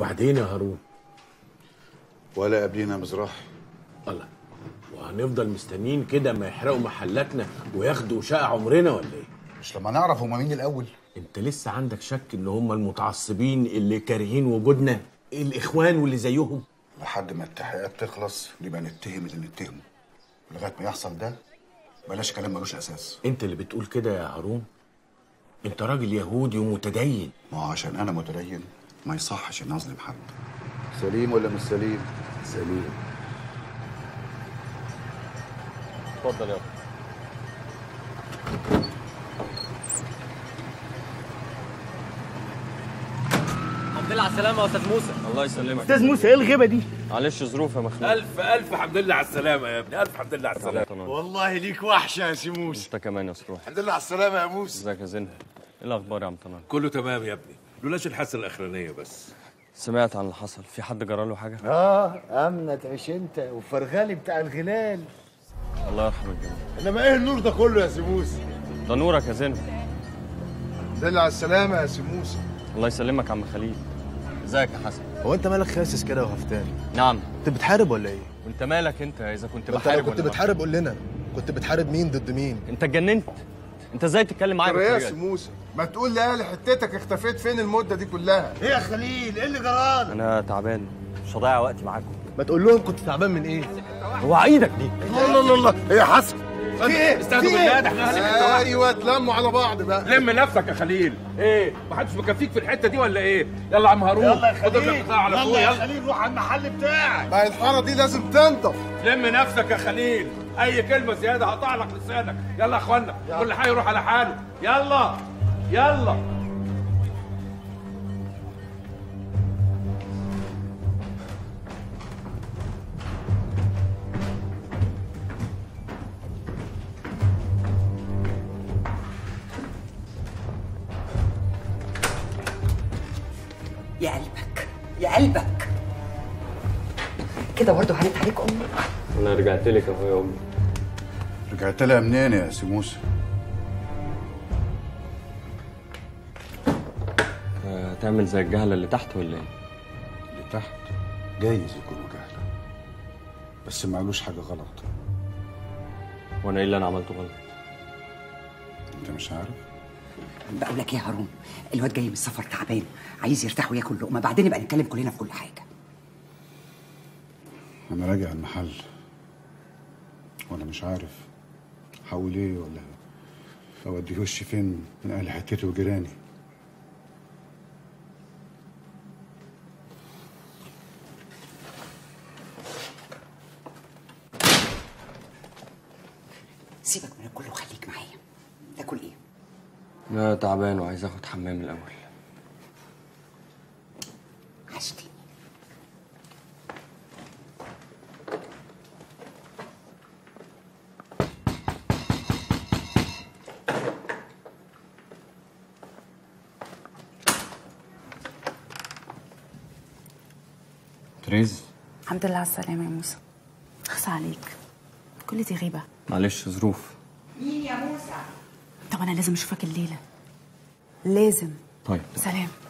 وبعدين يا هارون ولا قبلينا مزراح الله وهنفضل مستنيين كده ما يحرقوا محلاتنا وياخدوا شقة عمرنا ولا ايه مش لما نعرف هما مين الاول انت لسه عندك شك ان هم المتعصبين اللي كارهين وجودنا الاخوان واللي زيهم لحد ما التحقيقات تخلص نبقى نتهم اللي نتهمه لغايه ما يحصل ده بلاش كلام ملوش اساس انت اللي بتقول كده يا هارون انت راجل يهودي ومتدين ما هو عشان انا متدين ما يصحش ان اظلم حد سليم ولا مش سليم سليم اتفضل يابا الحمد لله على السلامة يا أستاذ موسى الله يسلمك استاذ موسى ايه الغيبه دي معلش ظروف يا مخلوق ألف ألف حمد لله على السلامة يا ابني ألف حمد لله على السلامة والله ليك وحشه يا سي موسى انت كمان يا سروح الحمد لله على السلامه يا موسى ازيك يا زينب ايه الاخبار يا عم طنان كله تمام يا ابني لولاش الحادثة الأخرانية بس سمعت عن اللي حصل في حد جرى له حاجه اه امنه تعيش انت وفرغالي بتاع الغلال الله يرحم الجميع انما ايه النور ده كله يا سي موسى ده نورك يا زينب دل على السلامه يا سي موسى الله يسلمك يا عم خليل ازيك يا حسن هو انت مالك خاسس كده وهفتان نعم انت بتحارب ولا ايه وانت مالك انت اذا كنت انت لو بحارب كنت ولا بتحارب قول لنا كنت بتحارب مين ضد مين بحارب. انت اتجننت انت ازاي تتكلم معايا يا بالطريقه سي دي موسى ما تقول لاهل حتتك اختفيت فين المده دي كلها ايه يا خليل ايه اللي جرالك انا تعبان مش هضيع وقتي معاكم ما تقول لهم كنت تعبان من ايه هو عيدك دي الله الله الله ايه يا حسن في ايه استهدوا بالله ده احنا هنبقى ايوه اتلموا على بعض بقى لم نفسك يا خليل ايه ما حدش مكفيك في الحتة دي ولا ايه يلا يا عم هارون يلا يا خد خليل البتاع على فوق يلا يا يلا خليل روح على المحل بتاعك ما هي الحاره دي لازم تنضف لم نفسك يا خليل اي كلمة زيادة هقطع لك لسانك يلا يا اخوانا كل حي يروح على حاله يلا يلا يا قلبك يا قلبك كده برضه هانت عليك امي انا رجعت لك اهو يا امي رجعت لها منين يا سي موسى آه، تعمل زي الجهله اللي تحت ولا ايه اللي تحت جايز يكونوا جهله بس ما قالوش حاجه غلط وانا ايه اللي انا عملته غلط انت مش عارف بقول لك ايه يا هارون الواد جاي من السفر تعبان عايز يرتاح وياكل لقمه بعدين نبقى نتكلم كلنا في كل حاجه انا راجع المحل وانا مش عارف هقول ايه ولا اودي وشي فين من اهل حتتي وجيراني سيبك من الكل وخليك معايا تاكل ايه انا تعبان وعايز اخد حمام الاول عشتني تريز الحمد لله على السلامة يا موسى خص عليك كل دي غيبة معلش ظروف مين يا موسى طب أنا لازم أشوفك الليلة لازم طيب سلام